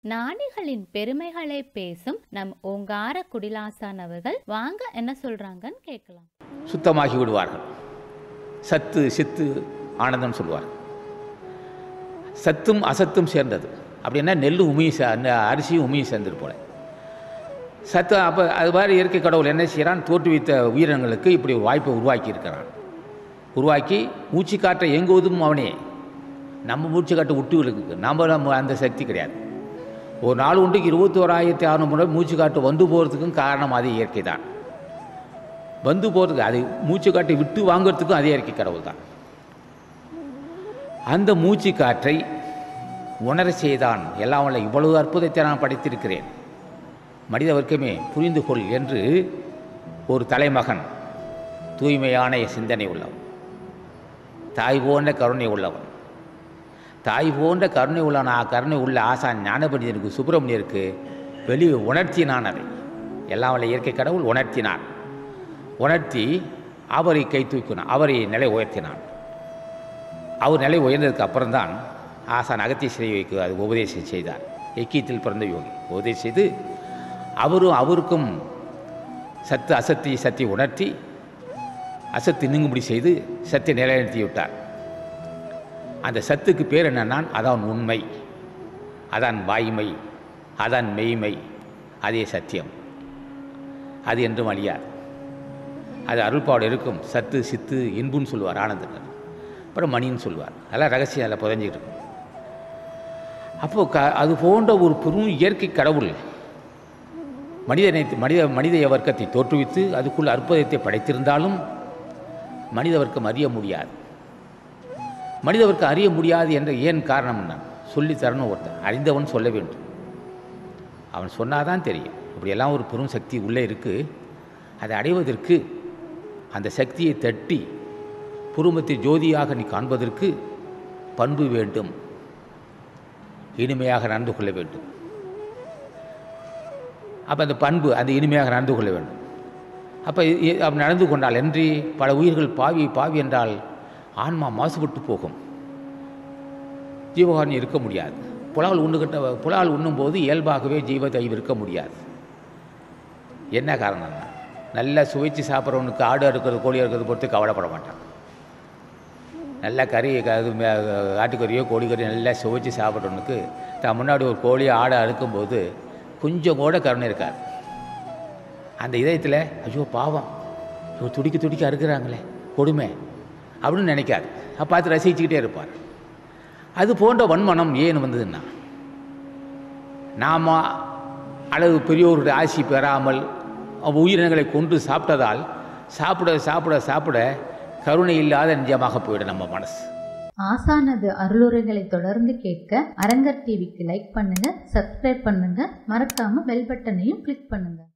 நாடிகளின் பெருமைகளை பேசும் நம் ஓங்கார குடிலாசான் அவர்கள் வாங்க என்ன சொல்றாங்கன்னு கேட்கலாம் சுத்தமாகி விடுவார்கள் சத்து சித்து ஆனந்தம் சொல்லுவார் சத்தும் அசத்தும் சேர்ந்தது அப்படின்னா நெல் உமியும் சே நெ- அரிசியும் உமியும் சேர்ந்தது போல சத்து அப்போ அது மாதிரி இயற்கை கடவுள் என்ன செய்கிறான் தோற்றுவித்த உயிரினங்களுக்கு இப்படி ஒரு வாய்ப்பை உருவாக்கி இருக்கிறான் உருவாக்கி மூச்சு காற்றை இயங்குவதும் அவனே நம்ம மூச்சு காற்றை விட்டு இருக்கு நம்ம நம்ம அந்த சக்தி கிடையாது ஒரு நாள் ஒன்றுக்கு இருபத்தோராயிரத்தி அறநூறு முறை மூச்சு காற்று வந்து போகிறதுக்கும் காரணம் அது இயற்கை தான் வந்து போகிறதுக்கு அது மூச்சு காற்றை விட்டு வாங்குறதுக்கும் அதே இயற்கை கடவுள் தான் அந்த மூச்சு காற்றை உணர செய்தான் எல்லாம் வல்ல இவ்வளவு அற்புதத்தை நான் படைத்திருக்கிறேன் மனித வர்க்கமே புரிந்து கொள் என்று ஒரு தலைமகன் தூய்மையான சிந்தனை உள்ளவன் தாய் போன்ற கருணை உள்ளவன் தாய் போன்ற கருணை உள்ளவன் ஆ- கருணை உள்ள ஆசான் ஞானபண்டிதனுக்கு சுப்பிரமணியருக்கு வெளியே உணர்த்தினான் அதை எல்லாம் வல்ல இயற்கை கடவுள் உணர்த்தினான் உணர்த்தி அவரை கை தூக்கினான் அவரை நிலை உயர்த்தினான் அவர் நிலை உயர்ந்ததுக்கு அப்புறம்தான் ஆசான் அகத்திய சிறைவைக்கு அது உபதேசம் செய்தார் எக்கியத்தில் பிறந்த யோகி உபதேசம் செய்து அவரும் அவருக்கும் சத்து அசத்தி சத்தி உணர்த்தி அசத்து நீங்கும்படி செய்து சத்தை நிலைநிறுத்தி விட்டார் அந்த சத்துக்கு பேர் என்னன்னா அதான் உண்மை அதான் வாய்மை அதான் மெய்மை அதே சத்தியம் அது என்றும் அழியாது அது அருள்பாடு இருக்கும் சத்து சித்து இன்புன்னு சொல்லுவார் ஆனந்தனர் அப்புறம் மணின்னு சொல்லுவார் அதெல்லாம் ரகசியம் அதில் புதஞ்சிக்கிட்டு இருக்கும் அப்போது க அது போன்ற ஒரு பெரும் இயற்கை கடவுள் மனிதனை மனித மனித வர்க்கத்தை தோற்றுவித்து அதுக்குள் அற்புதத்தை படைத்திருந்தாலும் மனித வர்க்கம் அறிய முடியாது மனித வர்க்கம் அறிய முடியாது என்ற ஏன் காரணம் என்ன சொல்லி தரணும் ஒருத்தன் அறிந்தவன் சொல்ல வேண்டும் அவன் சொன்னாதான் தெரியும் இப்படியெல்லாம் ஒரு பெரும் சக்தி உள்ளே இருக்குது அதை அடைவதற்கு அந்த சக்தியை தட்டி புருமத்தை ஜோதியாக நீ காண்பதற்கு பண்பு வேண்டும் இனிமையாக நடந்து கொள்ள வேண்டும் அப்போ அந்த பண்பு அந்த இனிமையாக நடந்து கொள்ள வேண்டும் அப்போ அப்படி நடந்து கொண்டால் என்று பல உயிர்கள் பாவி பாவி என்றால் ஆன்மா மாசுபட்டு போகும் ஜீவகாரணி இருக்க முடியாது புலால் உண்ணுகிட்ட புலால் உண்ணும்போது இயல்பாகவே ஜீவ தெய்வம் இருக்க முடியாது என்ன காரணம்னா நல்லா சுவைச்சு சாப்பிட்றவனுக்கு ஆடு அறுக்கிறது கோழி அறுக்கிறது பொறுத்து கவலைப்பட மாட்டான் நல்லா கறி க- அது மே- ஆட்டுக்கறியோ கோழிக்கறியோ நல்லா சுவைச்சு சாப்பிட்றவனுக்கு தான் முன்னாடி ஒரு கோழி ஆடை அறுக்கும்போது கொஞ்சம் கூட கருணை இருக்காது அந்த இதயத்தில் ஐயோ பாவம் ஐயோ துடிக்க துடிக்க அறுக்கிறாங்களே கொடுமை அப்படின்னு நினைக்காது அப்போ பார்த்து ரசிச்சுக்கிட்டே இருப்பார் அது போன்ற வன்மனம் ஏன் வந்ததுன்னா நாம் அளவு பெரியோருடைய ஆசி பெறாமல் அவ் உயிரினங்களை கொன்று சாப்பிட்டதால் சாப்பிட சாப்பிட சாப்பிட கருணை இல்லாத நிஜமாக போயிடும் நம்ம மனசு ஆசானது அருளுரைகளை தொடர்ந்து கேட்க அரங்கர் டிவிக்கு லைக் பண்ணுங்க சப்ஸ்கிரைப் பண்ணுங்க மறக்காம பெல் பட்டனையும் கிளிக் பண்ணுங்க